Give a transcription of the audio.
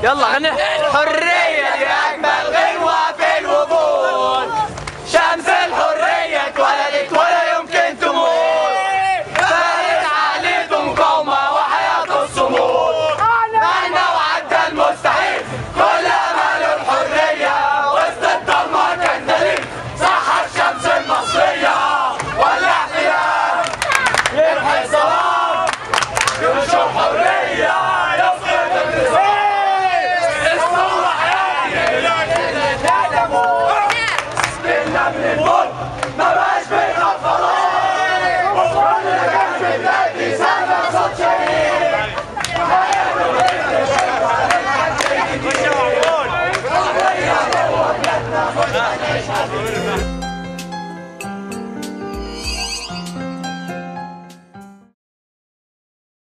يلا غني الحرية دي أجمل غنوة في الوجود شمس الحرية اتولدت ولا يمكن تموت فارس عليته مقاومة وحياته الصمود مهما وعدى المستحيل كل أمل الحرية وسط الضلمة كان دليل صح الشمس المصرية والاحتلال يمحي الظلام ينشر حرية يفقد النظام اسمه حياتي لا تموت سكننا من الموت ما بقاش بينا خلاص وكل اللي كان في النادي سامع صوت شهيد Thank you.